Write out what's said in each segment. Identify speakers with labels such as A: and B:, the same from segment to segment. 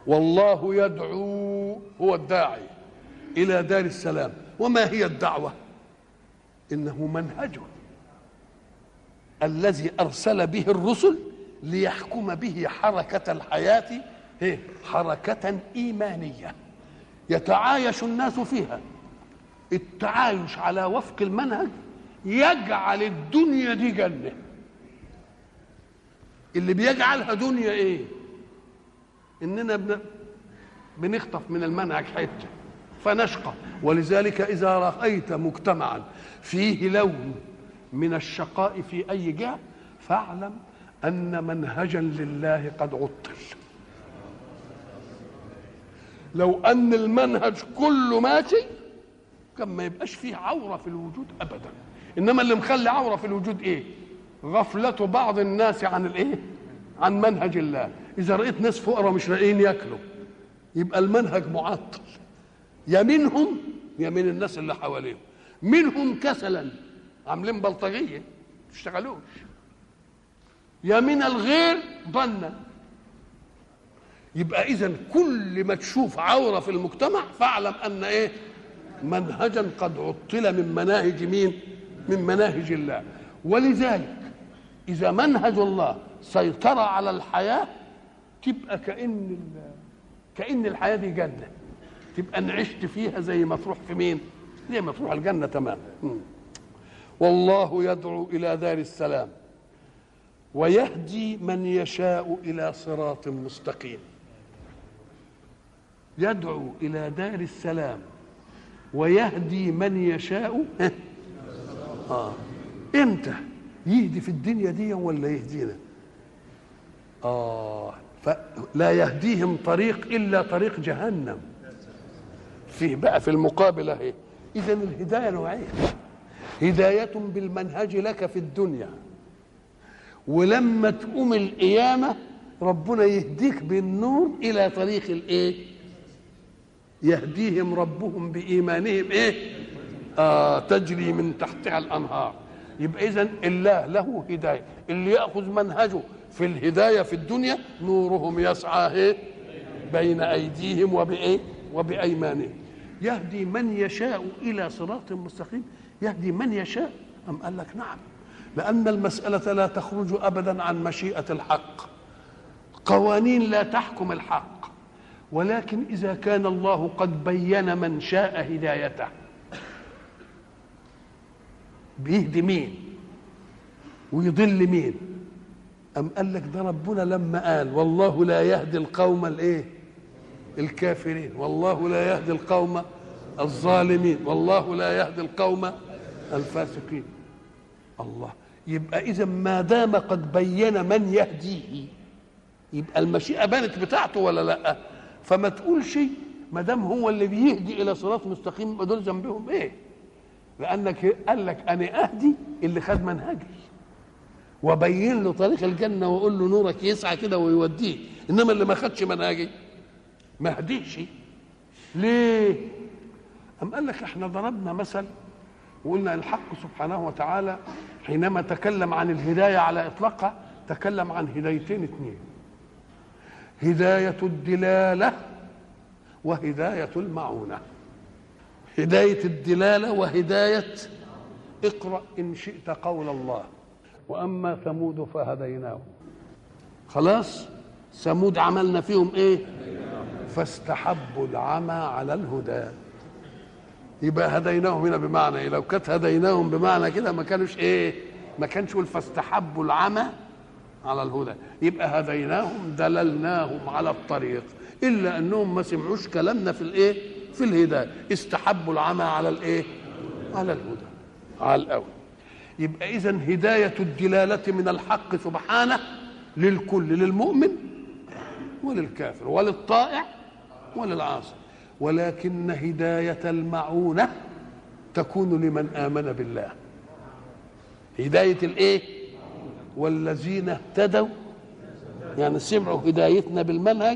A: والله يدعو هو الداعي الى دار السلام وما هي الدعوه انه منهج الذي ارسل به الرسل ليحكم به حركه الحياه إيه؟ حركه ايمانيه يتعايش الناس فيها التعايش على وفق المنهج يجعل الدنيا دي جنه اللي بيجعلها دنيا ايه اننا بن... بنخطف من المنهج حته فنشقى ولذلك اذا رايت مجتمعا فيه لون من الشقاء في اي جهه فاعلم ان منهجا لله قد عطل لو ان المنهج كله ماشي كان ما يبقاش فيه عوره في الوجود ابدا انما اللي مخلي عوره في الوجود ايه غفله بعض الناس عن الايه عن منهج الله اذا رايت ناس فقراء مش لاقيين ياكلوا يبقى المنهج معطل يا منهم يا من الناس اللي حواليهم منهم كسلا عاملين بلطجيه تشتغلوش يا من الغير ظنا يبقى اذا كل ما تشوف عوره في المجتمع فاعلم ان ايه منهجا قد عطل من مناهج مين من مناهج الله ولذلك اذا منهج الله سيطر على الحياه تبقى كان كان الحياه دي جنه تبقى ان عشت فيها زي ما تروح في مين زي ما تروح الجنه تمام والله يدعو الى دار السلام ويهدي من يشاء الى صراط مستقيم يدعو الى دار السلام ويهدي من يشاء آه. امتى يهدي في الدنيا دي ولا يهدينا اه فلا يهديهم طريق الا طريق جهنم فيه بقى في المقابل اهي اذا الهدايه نوعين هدايه بالمنهج لك في الدنيا ولما تقوم القيامه ربنا يهديك بالنور الى طريق الايه يهديهم ربهم بايمانهم ايه آه تجري من تحتها الانهار يبقى اذا الله له هدايه اللي ياخذ منهجه في الهدايه في الدنيا نورهم يسعى ايه بين ايديهم وبايه وبايمانهم يهدي من يشاء الى صراط مستقيم يهدي من يشاء ام قال لك نعم لان المساله لا تخرج ابدا عن مشيئه الحق قوانين لا تحكم الحق ولكن اذا كان الله قد بين من شاء هدايته بيهدي مين ويضل مين أم قال لك ده ربنا لما قال والله لا يهدي القوم الايه الكافرين والله لا يهدي القوم الظالمين والله لا يهدي القوم الفاسقين الله يبقى اذا ما دام قد بين من يهديه يبقى المشيئه بانت بتاعته ولا لا فما تقولش ما دام هو اللي بيهدي الى صراط مستقيم يبقى دول ذنبهم ايه لانك قال لك انا اهدي اللي خد منهجي وبين له طريق الجنه واقول له نورك يسعى كده ويوديه انما اللي ما خدش منهجي ما هديش ليه أم قال لك احنا ضربنا مثل وقلنا الحق سبحانه وتعالى حينما تكلم عن الهداية على إطلاقها تكلم عن هدايتين اثنين هداية الدلالة وهداية المعونة هداية الدلالة وهداية اقرأ إن شئت قول الله وأما ثمود فهديناهم خلاص ثمود عملنا فيهم ايه فاستحبوا العمى على الهدى يبقى هديناهم هنا بمعنى ايه لو كانت هديناهم بمعنى كده ما كانوش ايه ما كانش يقول فاستحبوا العمى على الهدى يبقى هديناهم دللناهم على الطريق الا انهم ما سمعوش كلامنا في الايه في الهدايه استحبوا العمى على الايه على الهدى على الاول يبقى اذا هدايه الدلاله من الحق سبحانه للكل للمؤمن وللكافر وللطائع وللعاصي ولكن هداية المعونة تكون لمن آمن بالله هداية الإيه والذين اهتدوا يعني سمعوا هدايتنا بالمنهج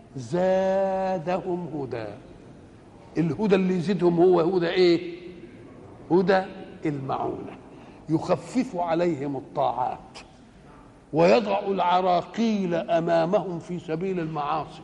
A: زادهم هدى الهدى اللي يزيدهم هو هدى ايه هدى المعونة يخفف عليهم الطاعات ويضع العراقيل امامهم في سبيل المعاصي